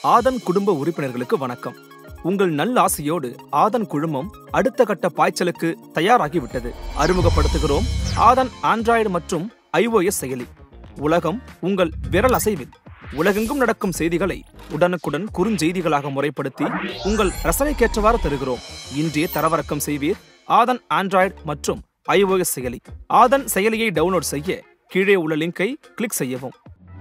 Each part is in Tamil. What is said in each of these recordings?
ஆதன் குடும்ப உறுப்பினர்களுக்கு வணக்கம் உங்கள் நல்லாசையோடு ஆதன் குழுமம் அடுத்த கட்ட பாய்ச்சலுக்கு தயாராகிவிட்டது அறிமுகப்படுத்துகிறோம் ஆதன் ஆண்ட்ராய்டு மற்றும் iOS செயலி உலகம் உங்கள் விரல் அசைவில் உலகெங்கும் நடக்கும் செய்திகளை உடனுக்குடன் குறுஞ்செய்திகளாக முறைப்படுத்தி உங்கள் ரசனைக்கேற்றவாறு தருகிறோம் இன்றே தரவிறக்கம் செய்வீர் ஆதன் ஆண்ட்ராய்டு மற்றும் iOS செயலி ஆதன் செயலியை டவுன்லோட் செய்ய கீழே உள்ள லிங்கை கிளிக் செய்யவும்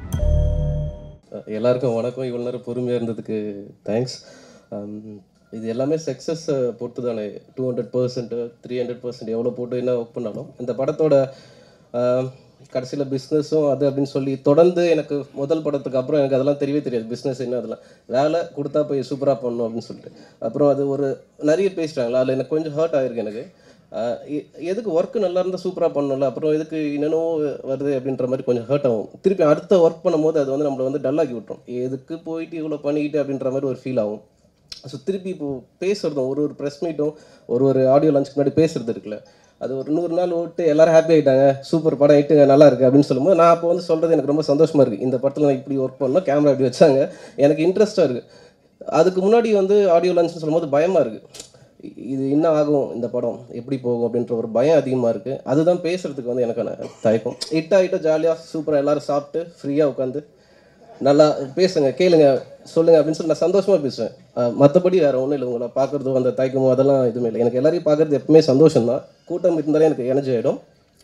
எல்லாருக்கும் வணக்கம் இவ்வளோ நேரம் பொறுமையாக இருந்ததுக்கு தேங்க்ஸ் இது எல்லாமே சக்ஸஸை பொறுத்து தானே two hundred percent three hundred percent எவ்வளோ போட்டு என்ன ஒர்க் பண்ணாலும் இந்த படத்தோட கடைசியில் பிஸ்னஸும் அது அப்படின்னு சொல்லி தொடர்ந்து எனக்கு முதல் படத்துக்கு அப்புறம் எனக்கு அதெல்லாம் தெரியவே தெரியாது பிஸ்னஸ் என்ன அதெல்லாம் வேலை கொடுத்தா போய் சூப்பராக பண்ணணும் அப்படின்னு சொல்லிட்டு அப்புறம் அது ஒரு நிறைய பேசிட்டாங்களா அதில் எனக்கு கொஞ்சம் ஹர்ட் ஆயிருக்கு எனக்கு ஆஹ் எ- எதுக்கு ஒர்க் நல்லா இருந்தால் சூப்பராக பண்ணணும்ல அப்புறம் எதுக்கு என்னென்னோ வருது அப்படின்ற மாதிரி கொஞ்சம் ஹர்ட் ஆகும் திருப்பி அடுத்த ஒர்க் பண்ணும்போது அது வந்து நம்மளை வந்து டல்லாக்கி விட்டுரும் எதுக்கு போயிட்டு இவ்வளோ பண்ணிக்கிட்டு அப்படின்ற மாதிரி ஒரு ஃபீல் ஆகும் ஸோ திருப்பி இப்போ பேசுகிறதும் ஒரு ஒரு ப்ரெஸ் மீட்டும் ஒரு ஒரு ஆடியோ லான்ச்சுக்கு முன்னாடி பேசுறது இருக்குல்ல அது ஒரு நூறு நாள் ஓட்டு எல்லாரும் ஹாப்பி ஆகிட்டாங்க சூப்பர் படம் ஆயிட்டுங்க நல்லா இருக்கு அப்படின்னு சொல்லும்போது நான் அப்போ வந்து சொல்கிறது எனக்கு ரொம்ப சந்தோஷமா இருக்குது இந்த படத்தில் நான் இப்படி ஒர்க் பண்ணோம் கேமரா இப்படி வச்சாங்க எனக்கு இன்ட்ரெஸ்ட்டாக இருக்குது அதுக்கு முன்னாடி வந்து ஆடியோ லான்ச்னு சொல்லும்போது பயமாக இருக்குது இது என்ன ஆகும் இந்த படம் எப்படி போகும் அப்படின்ற ஒரு பயம் அதிகமாக இருக்குது அதுதான் பேசுறதுக்கு வந்து எனக்கான தயக்கம் இட்டா இட்ட ஜாலியாக சூப்பராக எல்லாரும் சாப்பிட்டு ஃப்ரீயாக உட்காந்து நல்லா பேசுங்க கேளுங்க சொல்லுங்க அப்படின்னு சொல்லி நான் சந்தோஷமா பேசுவேன் மற்றபடி வேற ஒன்றும் இல்லை உங்களை பார்க்கறதோ அந்த தயக்கமோ அதெல்லாம் எதுவுமே இல்லை எனக்கு எல்லாரையும் பார்க்கறது எப்பவுமே சந்தோஷம் தான் கூட்டம் இருந்தாலே எனக்கு எனர்ஜி ஆகிடும்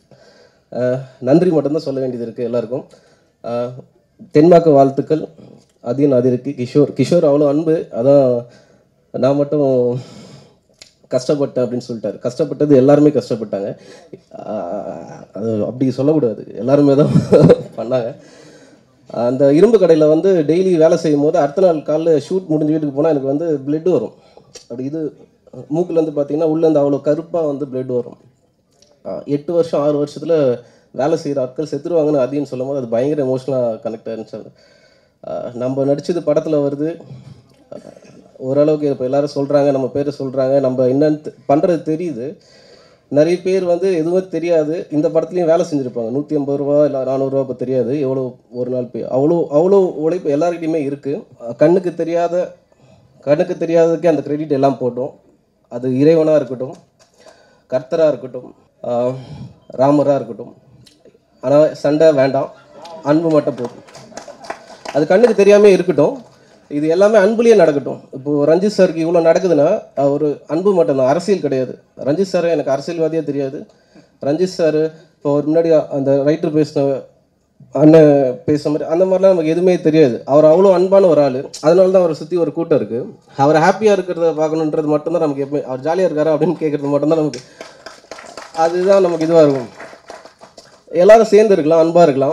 நன்றி மட்டும்தான் சொல்ல வேண்டியது இருக்குது எல்லாருக்கும் அஹ், தென்மாக்க வாழ்த்துக்கள் அதையும் அது இருக்கு கிஷோர் கிஷோர் அவ்வளோ அன்பு அதான் நான் மட்டும் கஷ்டப்பட்டேன் அப்படின்னு சொல்லிட்டாரு கஷ்டப்பட்டது எல்லாருமே கஷ்டப்பட்டாங்க ஆஹ் அது அப்படி சொல்லக்கூடாது எல்லாருமே தான் பண்ணாங்க அந்த இரும்பு கடையில் வந்து டெய்லி வேலை செய்யும் போது அடுத்த நாள் காலைல ஷூட் முடிஞ்சு வீட்டுக்கு போனால் எனக்கு வந்து பிளட் வரும் அப்படி இது மூக்குலேருந்து பார்த்தீங்கன்னா உள்ளேருந்து அவ்வளோ கருப்பாக வந்து பிளட் வரும் ஆஹ் எட்டு வருஷம் ஆறு வருஷத்தில் வேலை செய்கிற ஆட்கள் செத்துருவாங்கன்னு அதையும் சொல்லும் போது அது பயங்கர எமோஷனலாக கனெக்ட் ஆயிருந்துச்சு அது. ஆஹ் நம்ம நடிச்சது படத்தில் வருது ஆஹ் ஓரளவுக்கு இப்போ எல்லாரும் சொல்கிறாங்க நம்ம பேரை சொல்கிறாங்க நம்ம என்னன்னு பண்ணுறது தெரியுது நிறைய பேர் வந்து எதுவுமே தெரியாது இந்த படத்துலையும் வேலை செஞ்சுருப்பாங்க நூற்றி ஐம்பது ரூபா இல்லை நானூறுரூவா இப்போ தெரியாது எவ்வளோ ஒரு நாள் பே அவ்வளோ அவ்வளோ உழைப்பு எல்லாருக்கிட்டையுமே இருக்குது கண்ணுக்கு தெரியாத கண்ணுக்கு தெரியாததுக்கே அந்த கிரெடிட் எல்லாம் போட்டோம் அது இறைவனாக இருக்கட்டும் கர்த்தராக இருக்கட்டும் ஆஹ் ராமராக இருக்கட்டும் ஆனால் சண்டை வேண்டாம் அன்பு மட்டும் போதும் அது கண்ணுக்கு தெரியாமல் இருக்கட்டும் இது எல்லாமே அன்புலேயே நடக்கட்டும் இப்போ ரஞ்சித் சாருக்கு இவ்வளோ நடக்குதுன்னா ஒரு அன்பு மட்டும்தான் அரசியல் கிடையாது ரஞ்சித் சார் எனக்கு அரசியல்வாதியே தெரியாது ரஞ்சித் சார் இப்போ ஒரு முன்னாடி அந்த ரைட்டர் பேசின அண்ணன் பேசுன மாதிரி அந்த மாதிரிலாம் நமக்கு எதுவுமே தெரியாது அவர் அவ்வளோ அன்பான ஒரு ஆள் அதனால தான் அவரை சுற்றி ஒரு கூட்டம் இருக்குது அவர் ஹாப்பியாக இருக்கிறத பார்க்கணுன்றது மட்டும்தான் நமக்கு எப்பவுமே அவர் ஜாலியாக இருக்காரா அப்படின்னு கேட்குறது மட்டும்தான் நமக்கு அதுதான் நமக்கு இதுவாக இருக்கும் எல்லாரும் சேர்ந்து இருக்கலாம் அன்பாக இருக்கலாம்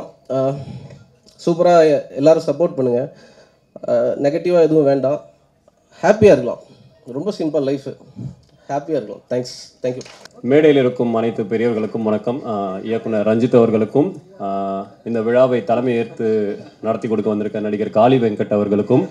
சூப்பராக எல்லாரும் சப்போர்ட் பண்ணுங்கள் நெகட்டிவாக எதுவும் வேண்டாம் ஹாப்பியாக இருக்கலாம் ரொம்ப சிம்பிள் லைஃப் ஹாப்பியாக இருக்கலாம் தேங்க்ஸ் தேங்க்யூ மேடையில் இருக்கும் அனைத்து பெரியவர்களுக்கும் வணக்கம் ஆஹ் இயக்குனர் ரஞ்சித் அவர்களுக்கும் ஆஹ் இந்த விழாவை தலைமை ஏற்று நடத்தி கொடுக்க வந்திருக்க நடிகர் காளி வெங்கட் அவர்களுக்கும்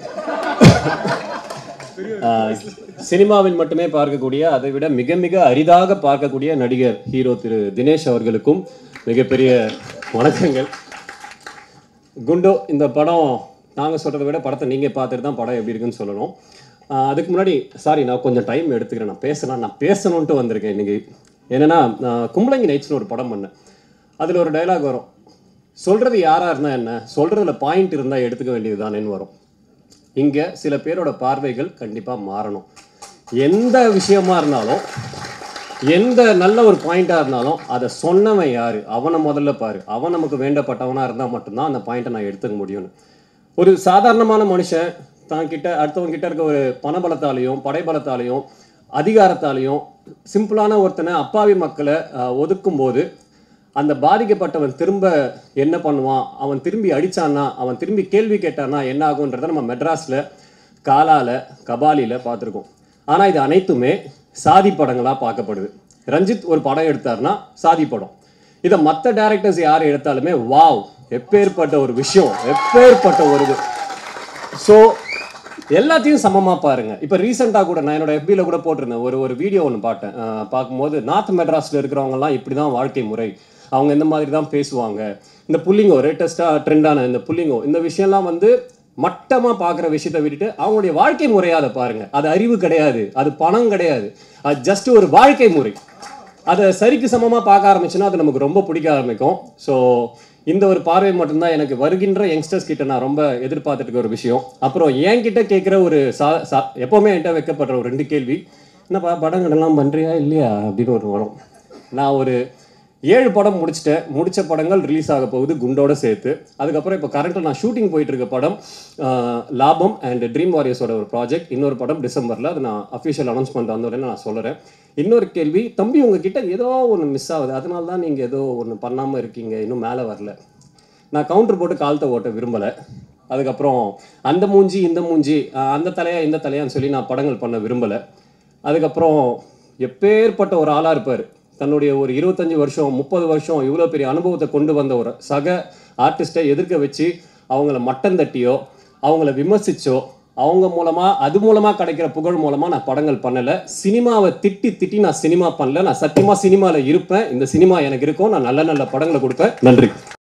ஆஹ் சினிமாவில் மட்டுமே பார்க்கக்கூடிய அதை விட மிக மிக அரிதாக பார்க்கக்கூடிய நடிகர் ஹீரோ திரு தினேஷ் அவர்களுக்கும் மிகப்பெரிய வணக்கங்கள் குண்டு இந்த படம் நாங்கள் சொல்கிறத விட படத்தை நீங்கள் பார்த்துட்டு தான் படம் எப்படி இருக்குன்னு சொல்லணும் ஆஹ் அதுக்கு முன்னாடி சாரி நான் கொஞ்சம் டைம் எடுத்துக்கிறேன் நான் பேசலாம் நான் பேசணுன்ட்டு வந்திருக்கேன் இன்னைக்கு என்னன்னா நான் கும்பலங்கி நைட்ஸ்னு ஒரு படம் பண்ணேன் அதில் ஒரு டயலாக் வரும் சொல்கிறது யாராக இருந்தால் என்ன சொல்கிறதுல பாயிண்ட் இருந்தால் எடுத்துக்க வேண்டியது தானேன்னு வரும் இங்கே சில பேரோட பார்வைகள் கண்டிப்பாக மாறணும் எந்த விஷயமா இருந்தாலும் எந்த நல்ல ஒரு பாயிண்டா இருந்தாலும் அதை சொன்னவன் யாரு அவனை முதல்ல பாரு அவன் நமக்கு வேண்டப்பட்டவனா இருந்தா மட்டும்தான் அந்த பாயிண்ட்டை நான் எடுத்துக்க முடியும்னு ஒரு சாதாரணமான மனுஷன் தான் கிட்ட அடுத்தவங்க கிட்ட இருக்க ஒரு பணபலத்தாலையும் படைபலத்தாலையும் அதிகாரத்தாலையும் சிம்பிளான ஒருத்தனை அப்பாவி மக்களை ஆஹ், ஒதுக்கும் போது அந்த பாதிக்கப்பட்டவன் திரும்ப என்ன பண்ணுவான் அவன் திரும்பி அடிச்சானா அவன் திரும்பி கேள்வி கேட்டானா என்ன ஆகுன்றதை நம்ம மெட்ராஸ்ல காலால கபாலில பார்த்துருக்கோம் ஆனா இது அனைத்துமே சாதி படங்களா பார்க்கப்படுது ரஞ்சித் ஒரு படம் எடுத்தாருன்னா சாதி படம் இதை மற்ற டேரக்டர்ஸ் யார் எடுத்தாலுமே வாவ் எப்பேற்பட்ட ஒரு விஷயம் எப்பேற்பட்ட ஒரு இது ஸோ எல்லாத்தையும் சமமா பாருங்க இப்போ ரீசெண்டாக கூட நான் என்னோட FB ல கூட போட்டிருந்தேன் ஒரு ஒரு வீடியோ ஒன்று பார்த்தேன் அஹ் பார்க்கும்போது நார்த் மெட்ராஸ்ல இருக்கிறவங்கலாம் இப்படி தான் வாழ்க்கை முறை அவங்க இந்த மாதிரி தான் பேசுவாங்க இந்த புள்ளிங்கோ லேட்டஸ்ட்டாக ட்ரெண்டான இந்த புள்ளிங்கோ இந்த விஷயம்லாம் வந்து மட்டமாக பார்க்குற விஷயத்தை விட்டுட்டு அவங்களுடைய வாழ்க்கை முறையை அதை பாருங்க அது அறிவு கிடையாது அது பணம் கிடையாது அது ஜஸ்ட் ஒரு வாழ்க்கை முறை அதை சரிக்கு சமமாக பார்க்க ஆரம்பிச்சுன்னா அது நமக்கு ரொம்ப பிடிக்க ஆரம்பிக்கும் ஸோ இந்த ஒரு பார்வை மட்டும்தான் எனக்கு வருகின்ற யங்ஸ்டர்ஸ் கிட்ட நான் ரொம்ப எதிர்பார்த்துட்டு இருக்க ஒரு விஷயம் அப்புறம் என்கிட்ட கேட்குற ஒரு சா சா எப்போவுமே என்கிட்ட வைக்கப்படுற ஒரு ரெண்டு கேள்வி என்னப்பா படங்கள்லாம் பண்ணுறியா இல்லையா அப்படின்னு ஒரு வரும் நான் ஒரு ஏழு படம் முடிச்சிட்டேன் முடிச்ச படங்கள் ரிலீஸ் ஆக போகுது குண்டோட சேர்த்து அதுக்கப்புறம் இப்போ கரண்ட்டில் நான் ஷூட்டிங் போயிட்டு இருக்க படம் ஆஹ், லாபம் அண்ட் ட்ரீம் வாரியர்ஸோட ஒரு ப்ராஜெக்ட் இன்னொரு படம் டிசம்பரில் அது நான் அஃபிஷியல் அனௌன்ஸ்மெண்ட் வந்த உடனே நான் சொல்கிறேன் இன்னொரு கேள்வி தம்பி உங்ககிட்ட ஏதோ ஒன்று மிஸ் ஆகுது அதனால தான் நீங்கள் ஏதோ ஒன்று பண்ணாமல் இருக்கீங்க இன்னும் மேலே வரல நான் கவுண்டர் போட்டு காலத்தை ஓட்ட விரும்பலை அதுக்கப்புறம் அந்த மூஞ்சி இந்த மூஞ்சி ஆஹ், அந்த தலையா இந்த தலையான்னு சொல்லி நான் படங்கள் பண்ண விரும்பலை அதுக்கப்புறம் எப்பேற்பட்ட ஒரு ஆளாக இருப்பார் தன்னுடைய ஒரு இருபத்தஞ்சு வருஷம் முப்பது வருஷம் இவ்வளோ பெரிய அனுபவத்தை கொண்டு வந்த ஒரு சக ஆர்டிஸ்ட்டை எதிர்க்க வச்சு அவங்கள மட்டம் தட்டியோ அவங்கள விமர்சிச்சோ அவங்க மூலமா அது மூலமா கிடைக்கிற புகழ் மூலமா நான் படங்கள் பண்ணல சினிமாவை திட்டி திட்டி நான் சினிமா பண்ணல நான் சத்தியமா சினிமால இருப்பேன் இந்த சினிமா எனக்கு இருக்கும் நான் நல்ல நல்ல படங்களை கொடுப்பேன் நன்றி